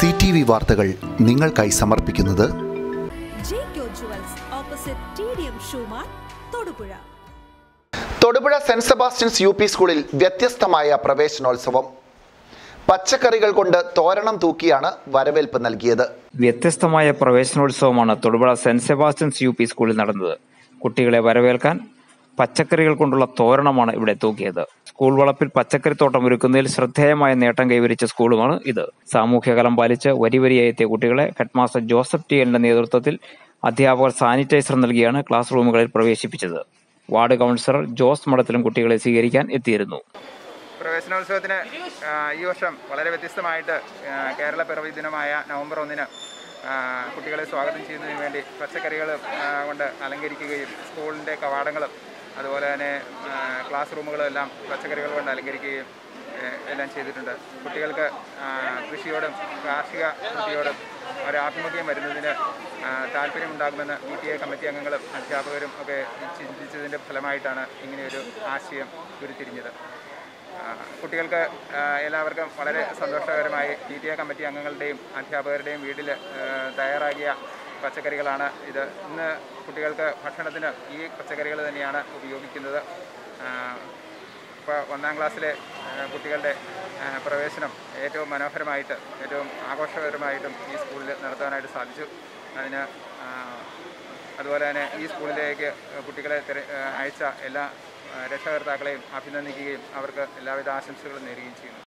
C T V വാർത്തകൾ നിങ്ങൾക്കായി സമർപ്പിക്കുന്നത് Jaico jewels opposite T D M ഷൂമാർ Thodupuzha Thodupuzha saint Sebastian's U P സ്കൂളിൽ വ്യത്യസ്തമായ പ്രവേശനോത്സവം പച്ചക്കറികൾ കൊണ്ട് തോരണം തൂക്കിയാണ് വരവേൽപ്പ് നൽകിയത് വ്യത്യസ്തമായ പ്രവേശനോത്സവമാണ് Thodupuzha saint Sebastian's U P സ്കൂളിൽ നടന്നത് കുട്ടികളെ വരവേൽക്കാൻ പച്ചക്കറികൾ കൊണ്ടുള്ള തോരണമാണ് ഇവിടെ തൂക്കിയത് സ്കൂൾ വളപ്പിൽ പച്ചക്കറിത്തോട്ടം ഒരുക്കുന്നതിൽ ശ്രദ്ധേയമായ നേട്ടം കൈവരിച്ച സ്കൂളുമാണ് ഇത് സാമൂഹ്യകലം പാലിച്ച് വരിവരിയായി എത്തിയ കുട്ടികളെ ഹെഡ്മാസ്റ്റർ ജോസഫ് ടി എല്ലിന്റെ നേതൃത്വത്തിൽ അധ്യാപകർ സാനിറ്റൈസർ നൽകിയാണ് ക്ലാസ് റൂമുകളിൽ പ്രവേശിപ്പിച്ചത് വാർഡ് കൗൺസിലർ ജോസ് മഠത്തിലും കുട്ടികളെ സ്വീകരിക്കാൻ എത്തിയിരുന്നു പ്രവേശനോത്സവത്തിന് ആ, ഈ വർഷം വളരെ വ്യത്യസ്തമായിട്ട് ആ, കേരള പിറവി ദിനമായ നവംബർ ഒന്നിന് ആ, കുട്ടികളെ സ്വാഗതം ചെയ്യുന്നതിന് വേണ്ടി പച്ചക്കറികൾ ആ, കൊണ്ട് അലങ്കരിക്കുകയും സ്കൂളിൻ്റെ കവാടങ്ങളും അതുപോലെ തന്നെ ആ, ക്ലാസ് റൂമുകളും എല്ലാം പച്ചക്കറികൾ കൊണ്ട് അലങ്കരിക്കുകയും ഏ, എല്ലാം ചെയ്തിട്ടുണ്ട് കുട്ടികൾക്ക് ആ, കൃഷിയോടും കാർഷിക വൃത്തിയോടും ഒരാഭിമുഖ്യം വരുന്നതിന് ആ, താല്പര്യമുണ്ടാകുമെന്ന് പി ടി എ കമ്മിറ്റി അംഗങ്ങളും അധ്യാപകരും ഒക്കെ ചിന്തിച്ചതിൻ്റെ ഫലമായിട്ടാണ് ഇങ്ങനെയൊരു ആശയം ഉരുത്തിരിഞ്ഞത് ആ, കുട്ടികൾക്ക് ആ, എല്ലാവർക്കും വളരെ സന്തോഷകരമായി പി ടി എ കമ്മിറ്റി അംഗങ്ങളുടെയും അധ്യാപകരുടെയും വീട്ടിൽ തയ്യാറാക്കിയ പച്ചക്കറികളാണ് ഇത് ഇന്ന് കുട്ടികൾക്ക് ഭക്ഷണത്തിന് ഈ പച്ചക്കറികൾ തന്നെയാണ് ഉപയോഗിക്കുന്നത് ഇപ്പോൾ ഒന്നാം ക്ലാസ്സിലെ ആ, കുട്ടികളുടെ ആ, പ്രവേശനം ഏറ്റവും മനോഹരമായിട്ട് ഏറ്റവും ആഘോഷകരമായിട്ടും ഈ സ്കൂളിൽ നടത്താനായിട്ട് സാധിച്ചു അതിന് ആ, അതുപോലെ തന്നെ ഈ സ്കൂളിലേക്ക് കുട്ടികളെ തിര- അയച്ച എല്ലാ ആ, രക്ഷകർത്താക്കളെയും അഭിനന്ദിക്കുകയും അവർക്ക് എല്ലാവിധ ആശംസകളും നേരുകയും ചെയ്യുന്നു